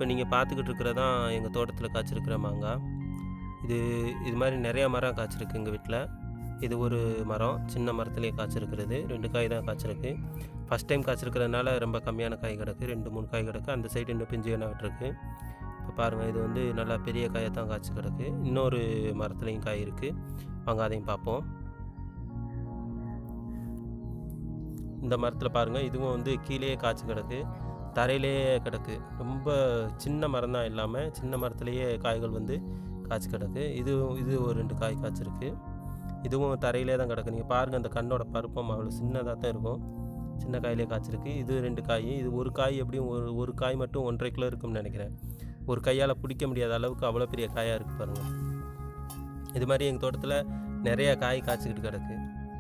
இப்போ நீங்கள் பார்த்துக்கிட்டு இருக்கிறதான் எங்கள் தோட்டத்தில் காய்ச்சிருக்கிற மாங்காய் இது இது மாதிரி நிறையா மரம் காய்ச்சிருக்கு எங்கள் வீட்டில் இது ஒரு மரம் சின்ன மரத்துலேயே காய்ச்சிருக்கிறது ரெண்டு காய் தான் காய்ச்சிருக்கு ஃபஸ்ட் டைம் காய்ச்சிருக்கிறதுனால ரொம்ப கம்மியான காய் கிடக்கு ரெண்டு மூணு காய் கிடக்கு அந்த சைடு இன்னும் பிஞ்சு என்ன விட்டுருக்கு இப்போ பாருங்கள் இது வந்து நல்லா பெரிய காயை தான் காய்ச்சி கிடக்கு இன்னொரு மரத்துலேயும் காய் இருக்குது வாங்க அதையும் பார்ப்போம் இந்த மரத்தில் பாருங்கள் இதுவும் வந்து கீழேயே காய்ச்சி கிடக்கு தரையிலே கிடக்கு ரொம்ப சின்ன மரம் தான் இல்லாமல் சின்ன மரத்துலேயே காய்கள் வந்து காய்ச்சி கிடக்கு இது இது ஒரு ரெண்டு காய் காய்ச்சிருக்கு இதுவும் தரையிலே தான் கிடக்கு நீங்கள் பாருங்கள் அந்த கண்ணோட பருப்பம் அவ்வளோ சின்னதாக தான் இருக்கும் சின்ன காயிலே காய்ச்சிருக்கு இது ரெண்டு காய் இது ஒரு காய் எப்படியும் ஒரு ஒரு காய் மட்டும் ஒன்றரை கிலோ இருக்கும்னு நினைக்கிறேன் ஒரு கையால் பிடிக்க முடியாத அளவுக்கு அவ்வளோ பெரிய காயாக இருக்குது பாருங்கள் இது மாதிரி எங்கள் தோட்டத்தில் நிறைய காய் காய்ச்சிக்கிட்டு கிடக்கு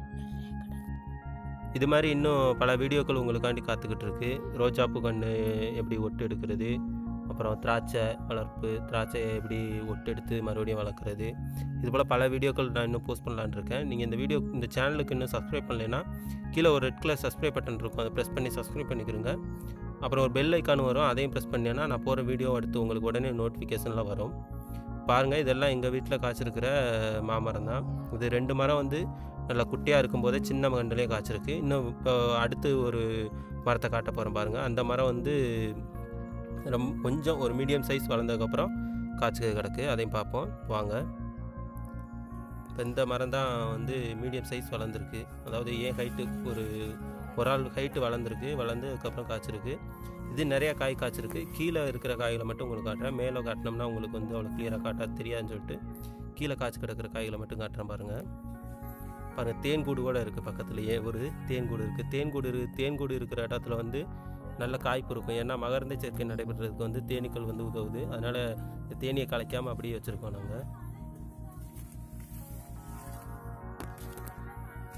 இது மாதிரி இன்னும் பல வீடியோக்கள் உங்களுக்காண்டி காத்துக்கிட்டு இருக்கு ரோஜாப்பூ கன்று எப்படி ஒட்டு எடுக்கிறது அப்புறம் திராட்சை வளர்ப்பு திராட்சையை எப்படி ஒட்டு எடுத்து மறுபடியும் வளர்க்குறது இது போல் பல வீடியோக்கள் நான் இன்னும் போஸ்ட் பண்ணலான்னு இருக்கேன் நீங்கள் இந்த வீடியோ இந்த சேனலுக்கு இன்னும் சப்ஸ்கிரைப் பண்ணலைன்னா கீழே ஒரு ரெட் கலர் சப்ஸ்கிரைப் பட்டன் இருக்கும் அதை ப்ரெஸ் பண்ணி சப்ஸ்கிரைப் பண்ணிக்கிறங்க அப்புறம் ஒரு பெல் ஐக்கான் வரும் அதையும் ப்ரெஸ் பண்ணேன்னா நான் போகிற வீடியோ எடுத்து உங்களுக்கு உடனே நோட்டிஃபிகேஷன்லாம் வரும் பாருங்கள் இதெல்லாம் எங்கள் வீட்டில் காய்ச்சிருக்கிற மாமரம் தான் இது ரெண்டு மரம் வந்து நல்லா குட்டியாக இருக்கும்போதே சின்ன மகண்டிலே காய்ச்சிருக்கு இன்னும் இப்போ அடுத்து ஒரு மரத்தை காட்ட போகிறேன் பாருங்கள் அந்த மரம் வந்து ரொம்ப கொஞ்சம் ஒரு மீடியம் சைஸ் வளர்ந்ததுக்கப்புறம் காய்ச்சி கிடக்கு அதையும் பார்ப்போம் வாங்க இப்போ இந்த மரம் தான் வந்து மீடியம் சைஸ் வளர்ந்துருக்கு அதாவது ஏன் ஹைட்டு ஒரு ஒரு ஆள் ஹைட்டு வளர்ந்துருக்கு வளர்ந்து அதுக்கப்புறம் காய்ச்சிருக்கு இது நிறைய காய் காய்ச்சிருக்கு கீழே இருக்கிற காய்களை மட்டும் உங்களுக்கு காட்டுறேன் மேலே காட்டினோம்னா உங்களுக்கு வந்து அவ்வளோ கிளியராக காட்டாது தெரியாதுன்னு சொல்லிட்டு கீழே காய்ச்சி கிடக்கிற காய்களை மட்டும் காட்டுறேன் பாருங்கள் பாருங்கள் தேன்கூடு கூட இருக்குது பக்கத்துலேயே ஒரு தேன்கூடு இருக்குது தேன்கூடு இரு தேன்கூடு இருக்கிற இடத்துல வந்து நல்ல காய்ப்பு இருக்கும் ஏன்னா மகரந்த சேர்க்கை நடைபெறதுக்கு வந்து தேனீக்கள் வந்து உதவுது அதனால் இந்த தேனியை கலைக்காமல் அப்படியே வச்சுருக்கோம் நாங்கள்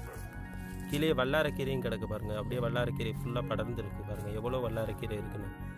கீழே வல்லாரக்கீரையும் கிடக்கு பாருங்கள் அப்படியே வல்லாரக்கீரை ஃபுல்லாக படர்ந்துருக்கு பாருங்கள் எவ்வளோ வல்லாரக்கீரை இருக்குன்னு